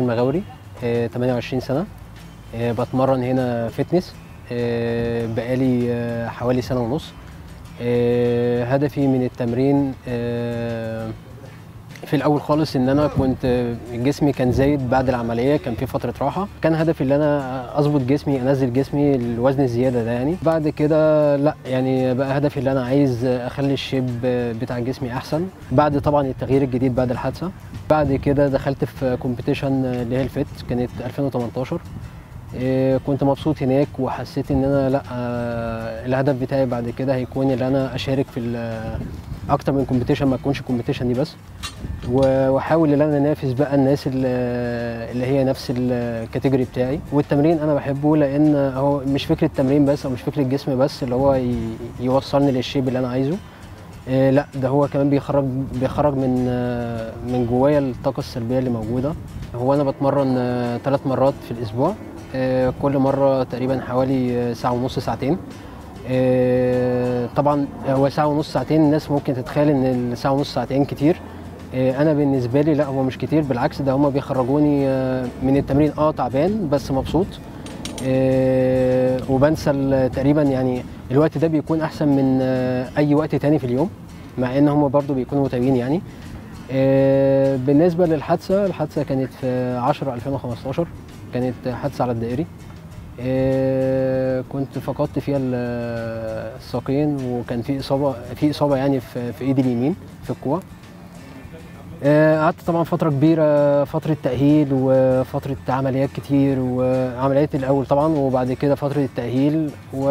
المغاوري آه، 28 سنة آه، بتمرن هنا فتنس آه، بقالي آه، حوالي سنة ونص آه، هدفي من التمرين آه، في الاول خالص ان انا كنت جسمي كان زايد بعد العمليه كان في فتره راحه كان هدفي ان انا اظبط جسمي انزل جسمي الوزن الزياده ده يعني بعد كده لا يعني بقى هدفي ان انا عايز اخلي الشيب بتاع جسمي احسن بعد طبعا التغيير الجديد بعد الحادثه بعد كده دخلت في كومبيتيشن اللي هي الفيت كانت 2018 إيه، كنت مبسوط هناك وحسيت ان انا لا آه، الهدف بتاعي بعد كده هيكون ان انا اشارك في ال- اكتر من كومبيتيشن ما تكونش كومبيتيشن دي بس و- واحاول ان انا انافس بقى الناس اللي اللي هي نفس الكاتيجوري بتاعي والتمرين انا بحبه لان هو مش فكره تمرين بس او مش فكره جسم بس اللي هو ي- يوصلني للشيب اللي انا عايزه إيه لا ده هو كمان بيخرج بيخرج من آه، من جوايا الطاقه السلبيه اللي موجوده هو انا بتمرن ثلاث مرات في الاسبوع آه، كل مره تقريبا حوالي آه، ساعه ونص ساعتين آه، طبعا هو ساعه ونص ساعتين الناس ممكن تتخيل ان الساعه ونص ساعتين كتير آه، انا بالنسبه لي لا هو مش كتير بالعكس ده هما بيخرجوني آه، من التمرين اه تعبان بس مبسوط آه، وبنسى ال- تقريبا يعني الوقت ده بيكون احسن من آه، اي وقت تاني في اليوم مع ان هم برضو بيكونوا متابعين يعني آه، بالنسبه للحادثه الحادثه كانت في 10 2015 كانت حادثه على الدائري آه، كنت فقدت فيها ال- الساقين وكان في اصابه في اصابه يعني في في ايدي اليمين في الكوع آه، قعدت طبعا فترة كبيرة فترة تأهيل وفترة عمليات كتير وعمليات الأول طبعا وبعد كده فترة التأهيل و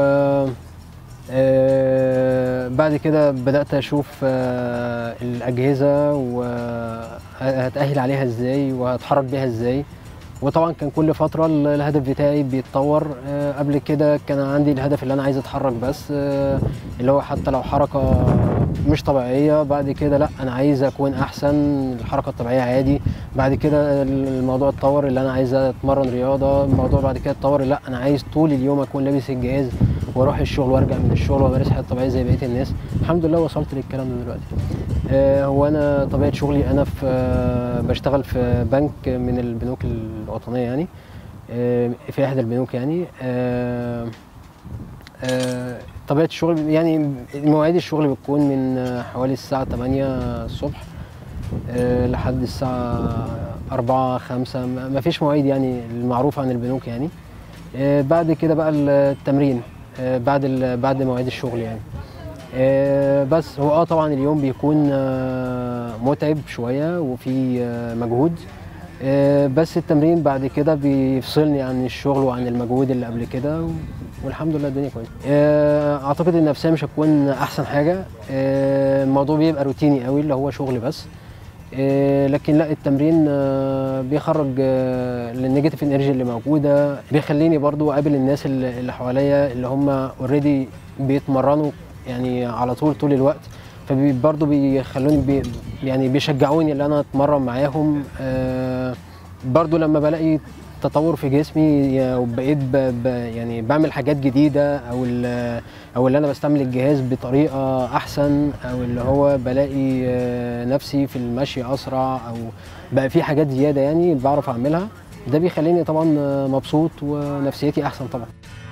آه، بعد كده بدأت أشوف آه، الأجهزة وهتأهل عليها إزاي وهتحرك بيها إزاي وطبعا كان كل فترة ال- الهدف بتاعي بيتطور آه، قبل كده كان عندي الهدف اللي أنا عايز أتحرك بس آه، اللي هو حتى لو حركة مش طبيعية بعد كده لا أنا عايز أكون أحسن الحركة الطبيعية عادي بعد كده الموضوع اتطور اللي أنا عايز أتمرن رياضة الموضوع بعد كده اتطور لا أنا عايز طول اليوم أكون لابس الجهاز واروح الشغل وارجع من الشغل وامارس حياتي الطبيعيه زي بقيه الناس الحمد لله وصلت للكلام ده دلوقتي آه، هو انا طبيعه شغلي انا في آه، بشتغل في بنك من البنوك الوطنيه يعني آه، في احدى البنوك يعني آه، آه، طبيعه الشغل يعني مواعيد الشغل بتكون من آه، حوالي الساعه 8 الصبح آه، لحد الساعه 4 5 ما فيش مواعيد يعني المعروفه عن البنوك يعني آه، بعد كده بقى التمرين آه، بعد ال- بعد مواعيد الشغل يعني آه، بس هو اه طبعا اليوم بيكون آه، متعب شويه وفي آه، مجهود آه، بس التمرين بعد كده بيفصلني عن الشغل وعن المجهود اللي قبل كده و- والحمد لله الدنيا كويسه آه، اعتقد النفسيه مش هتكون احسن حاجه آه، الموضوع بيبقى روتيني قوي اللي هو شغل بس آه، لكن لا التمرين آه، بيخرج آه، النيجاتيف انرجي اللي موجوده بيخليني برضو اقابل الناس اللي اللي حواليا اللي هم اوريدي بيتمرنوا يعني على طول طول الوقت فبرضه بيخلوني بي يعني بيشجعوني ان انا اتمرن معاهم آه، برضو لما بلاقي تطور في جسمي وبقيت ب ب يعني بعمل حاجات جديده او ال- او اللي انا بستعمل الجهاز بطريقه احسن او اللي هو بلاقي آه، نفسي في المشي اسرع او بقى في حاجات زياده يعني بعرف اعملها ده بيخليني طبعا آه، مبسوط ونفسيتي احسن طبعا